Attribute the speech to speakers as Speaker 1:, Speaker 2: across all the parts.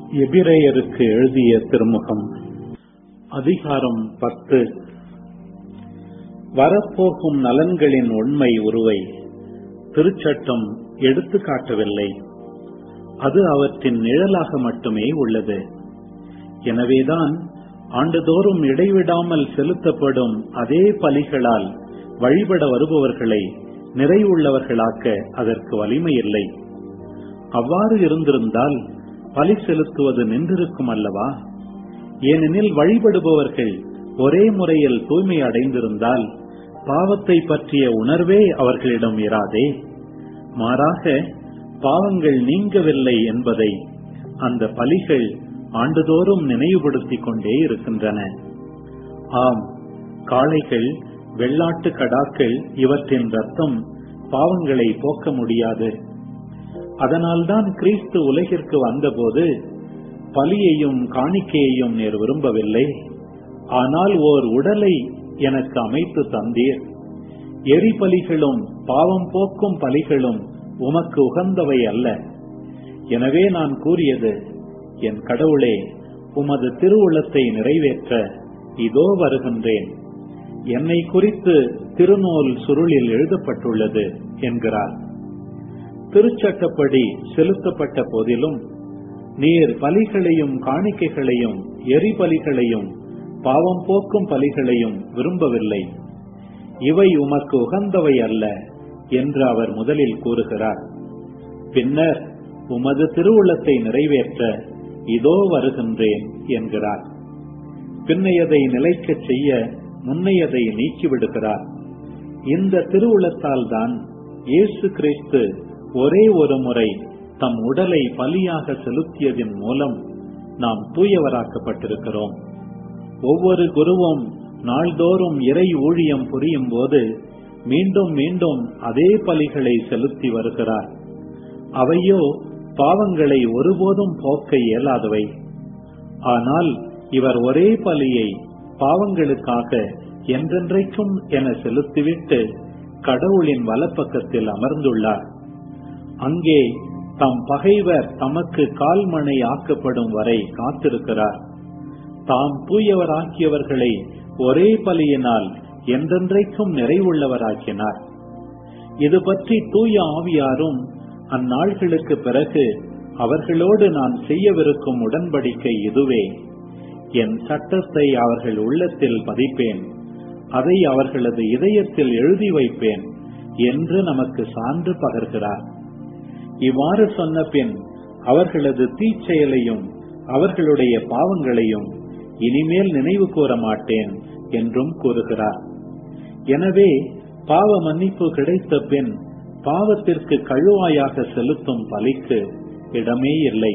Speaker 1: எபிரேயருக்கு எழுதிய திருமுகம் அதிகாரம் பத்து வரப்போகும் நலன்களின் உண்மை உருவை திருச்சட்டம் எடுத்து காட்டவில்லை அது அவற்றின் நிழலாக மட்டுமே உள்ளது எனவேதான் ஆண்டுதோறும் இடைவிடாமல் செலுத்தப்படும் அதே பலிகளால் வழிபட வருபவர்களை நிறைவுள்ளவர்களாக்க அதற்கு வலிமை இல்லை அவ்வாறு இருந்திருந்தால் பலி செலுத்துவது நின்றிருக்கும் அல்லவா ஏனெனில் வழிபடுபவர்கள் ஒரே முறையில் தூய்மை அடைந்திருந்தால் பாவத்தை பற்றிய உணர்வே அவர்களிடம் இராதே மாறாக பாவங்கள் நீங்கவில்லை என்பதை அந்த பலிகள் ஆண்டுதோறும் நினைவுபடுத்திக் கொண்டே இருக்கின்றன ஆம் காளைகள் வெள்ளாட்டு கடாக்கள் இவற்றின் ரத்தம் பாவங்களை போக்க முடியாது அதனால்தான் கிறிஸ்து உலகிற்கு வந்தபோது பலியையும் காணிக்கையையும் நேர் விரும்பவில்லை ஆனால் ஓர் உடலை எனக்கு அமைத்து தந்தீர் எரிபலிகளும் பாவம் போக்கும் பலிகளும் உமக்கு உகந்தவை அல்ல எனவே நான் கூறியது என் கடவுளே உமது திருவுளத்தை நிறைவேற்ற இதோ வருகின்றேன் என்னை குறித்து திருநூல் சுருளில் எழுதப்பட்டுள்ளது என்கிறார் திருச்சட்டப்படி செலுத்தப்பட்ட போதிலும் நீர் பலிகளையும் காணிக்கைகளையும் எரிபலிகளையும் பாவம் போக்கும் பலிகளையும் விரும்பவில்லை இவை உமக்கு உகந்தவை அல்ல என்று அவர் முதலில் கூறுகிறார் பின்னர் உமது திருவுளத்தை நிறைவேற்ற இதோ வருகின்றேன் என்கிறார் பின்னையதை நிலைக்கச் செய்ய முன்னையதை நீக்கிவிடுகிறார் இந்த திருவுளத்தால் தான் இயேசு கிறிஸ்து ஒரே ஒரு முறை தம் உடலை பலியாக செலுத்தியதன் மூலம் நாம் தூயவராக்கப்பட்டிருக்கிறோம் ஒவ்வொரு குருவும் நாள்தோறும் இறை ஊழியம் புரியும் போது மீண்டும் மீண்டும் அதே பலிகளை செலுத்தி வருகிறார் அவையோ பாவங்களை ஒருபோதும் போக்க இயலாதவை ஆனால் இவர் ஒரே பலியை பாவங்களுக்காக என்றென்றைக்கும் என செலுத்திவிட்டு கடவுளின் வலப்பக்கத்தில் அமர்ந்துள்ளார் அங்கே தம் பகைவர் தமக்கு கால்மனை ஆக்கப்படும் வரை காத்திருக்கிறார் தாம் தூயவராக்கியவர்களை ஒரே பலியினால் என்றென்றைக்கும் நிறைவுள்ளவராக்கினார் இது பற்றி தூய ஆவியாரும் அந்நாள்களுக்கு பிறகு அவர்களோடு நான் செய்யவிருக்கும் உடன்படிக்கை இதுவே என் சட்டத்தை அவர்கள் உள்ளத்தில் பதிப்பேன் அதை அவர்களது இதயத்தில் எழுதி வைப்பேன் என்று நமக்கு சான்று பகர்கிறார் இவ்வாறு சொன்ன பின் அவர்களது தீச்செயலையும் அவர்களுடைய பாவங்களையும் இனிமேல் நினைவு கூற மாட்டேன் என்றும் கூறுகிறார் எனவே பாவ மன்னிப்பு கிடைத்த பின் பாவத்திற்கு கழுவாயாக செலுத்தும் பலிக்கு இடமே இல்லை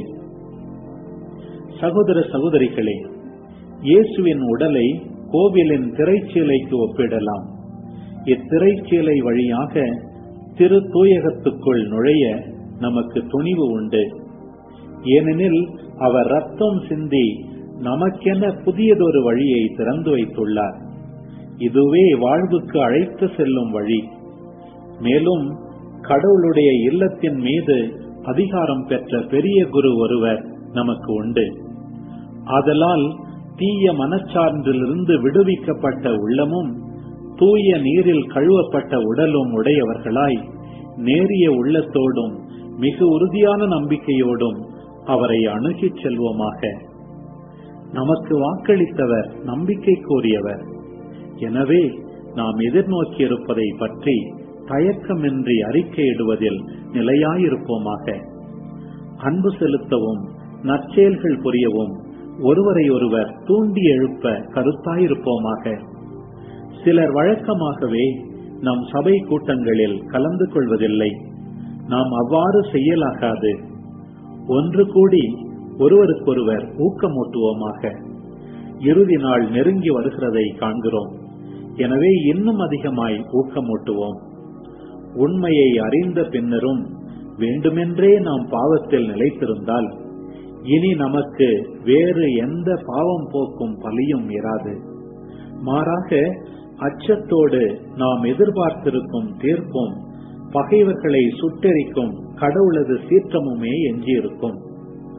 Speaker 1: சகோதர சகோதரிகளே இயேசுவின் உடலை கோவிலின் திரைச்சீலைக்கு ஒப்பிடலாம் இத்திரைச்சீலை வழியாக திரு தூயகத்துக்குள் நுழைய நமக்கு துணிவு உண்டு ஏனெனில் அவர் ரத்தம் சிந்தி நமக்கென புதியதொரு வழியை திறந்து வைத்துள்ளார் இதுவே வாழ்வுக்கு அழைத்து செல்லும் வழி மேலும் கடவுளுடைய இல்லத்தின் மீது அதிகாரம் பெற்ற பெரிய குரு ஒருவர் நமக்கு உண்டு ஆதலால் தீய மனச்சான்றிலிருந்து விடுவிக்கப்பட்ட உள்ளமும் தூய நீரில் கழுவப்பட்ட உடலும் உடையவர்களாய் நேரிய உள்ளத்தோடும் மிக உறுதியான நம்பிக்கையோடும் அவரை அணுகிச் செல்வோமாக நமக்கு வாக்களித்தவர் நம்பிக்கை கோரியவர் எனவே நாம் எதிர்நோக்கியிருப்பதை பற்றி தயக்கமின்றி அறிக்கையிடுவதில் நிலையாயிருப்போமாக அன்பு செலுத்தவும் நற்செயல்கள் புரியவும் ஒருவரை ஒருவர் தூண்டி எழுப்ப கருத்தாயிருப்போமாக சிலர் வழக்கமாகவே நம் சபை கூட்டங்களில் கலந்து கொள்வதில்லை நாம் அவ்வாறு செய்யலாகாது ஒன்று கூடி ஒருவருக்கொருவர் ஊக்கமூட்டுவோமாக இறுதி நாள் நெருங்கி வருகிறதை காண்கிறோம் எனவே இன்னும் அதிகமாய் ஊக்கமூட்டுவோம் உண்மையை அறிந்த பின்னரும் வேண்டுமென்றே நாம் பாவத்தில் நிலைத்திருந்தால் இனி நமக்கு வேறு எந்த பாவம் போக்கும் பலியும் இராது மாறாக அச்சத்தோடு நாம் எதிர்பார்த்திருக்கும் தீர்ப்பும் பகைவர்களை சுட்டெரிக்கும் கடவுளது சீற்றமுமே எஞ்சியிருக்கும்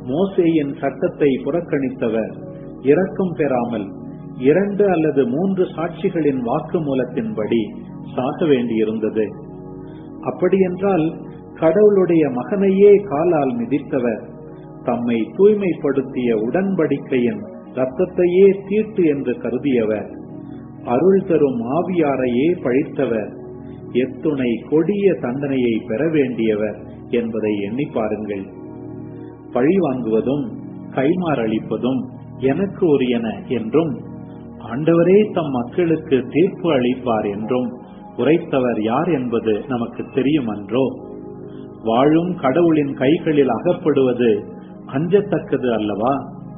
Speaker 1: மோசேயின் சட்டத்தை புறக்கணித்தவர் இரக்கம் பெறாமல் இரண்டு அல்லது மூன்று சாட்சிகளின் வாக்குமூலத்தின்படி சாக வேண்டியிருந்தது அப்படியென்றால் கடவுளுடைய மகனையே காலால் மிதித்தவர் தம்மை தூய்மைப்படுத்திய உடன்படிக்கையின் ரத்தத்தையே தீட்டு என்று கருதியவர் அருள் தரும் ஆவியாரையே பழித்தவர் எத்துணை கொடிய தண்டனையை பெற வேண்டியவர் என்பதை எண்ணி பாருங்கள் பழி வாங்குவதும் கைமாறளிப்பதும் எனக்கு உரியன என்றும் ஆண்டவரே தம் மக்களுக்கு தீர்ப்பு அளிப்பார் என்றும் உரைத்தவர் யார் என்பது நமக்கு தெரியும் அன்றோ வாழும் கடவுளின் கைகளில் அகப்படுவது அஞ்சத்தக்கது அல்லவா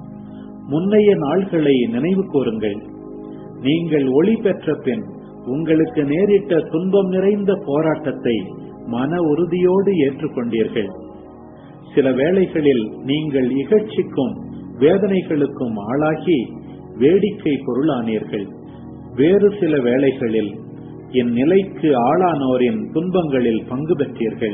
Speaker 1: முன்னைய நாள்களை நினைவு கூறுங்கள் நீங்கள் ஒளி பெற்ற பின் உங்களுக்கு நேரிட்ட துன்பம் நிறைந்த போராட்டத்தை மன உறுதியோடு ஏற்றுக்கொண்டீர்கள் சில வேளைகளில் நீங்கள் இகழ்ச்சிக்கும் வேதனைகளுக்கும் ஆளாகி வேடிக்கை பொருளானீர்கள் வேறு சில வேளைகளில் இந்நிலைக்கு ஆளானோரின் துன்பங்களில் பங்கு பெற்றீர்கள்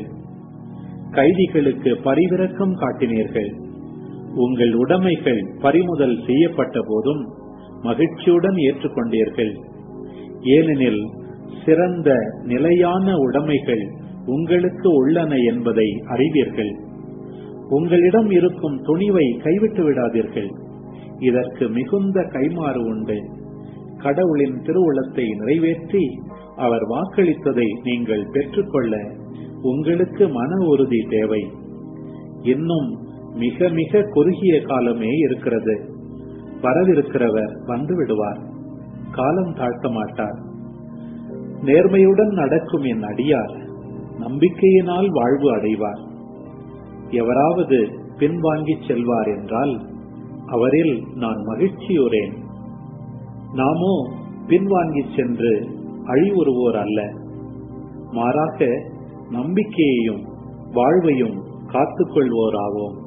Speaker 1: கைதிகளுக்கு பரிவிரக்கம் காட்டினீர்கள் உங்கள் உடைமைகள் பறிமுதல் செய்யப்பட்ட போதும் மகிழ்ச்சியுடன் ஏற்றுக்கொண்டீர்கள் ஏனெனில் சிறந்த நிலையான உடைமைகள் உங்களுக்கு உள்ளன என்பதை அறிவீர்கள் உங்களிடம் இருக்கும் துணிவை கைவிட்டு விடாதீர்கள் இதற்கு மிகுந்த கைமாறு உண்டு கடவுளின் திருவுளத்தை நிறைவேற்றி அவர் வாக்களித்ததை நீங்கள் பெற்றுக்கொள்ள உங்களுக்கு மன உறுதி தேவை இன்னும் மிக மிக குறுகிய காலமே இருக்கிறது வரவிருக்கிறவர் வந்து விடுவார் காலம் தாழ்த்த மாட்டார் நேர்மையுடன் நடக்கும் என் அடியார் நம்பிக்கையினால் வாழ்வு அடைவார் எவராவது பின்வாங்கிச் செல்வார் என்றால் அவரில் நான் மகிழ்ச்சியுறேன் நாமோ பின்வாங்கிச் சென்று அழிவுறுவோர் அல்ல மாறாக நம்பிக்கையையும் வாழ்வையும் காத்துக்கொள்வோராவோம்